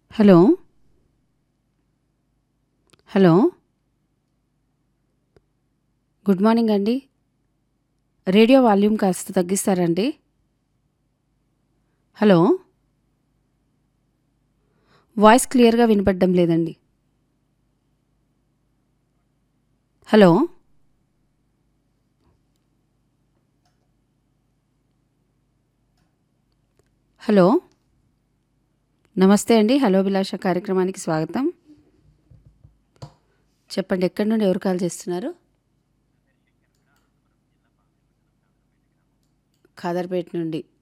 hello hello good morning అండి radio volume కాస్త తగ్గిస్తారండి హలో వాయిస్ క్లియర్గా వినపడడం లేదండి హలో హలో నమస్తే అండి హలో అభిలాష కార్యక్రమానికి స్వాగతం చెప్పండి ఎక్కడి నుండి ఎవరు కాల్ చేస్తున్నారు ఖాదర్పేట నుండి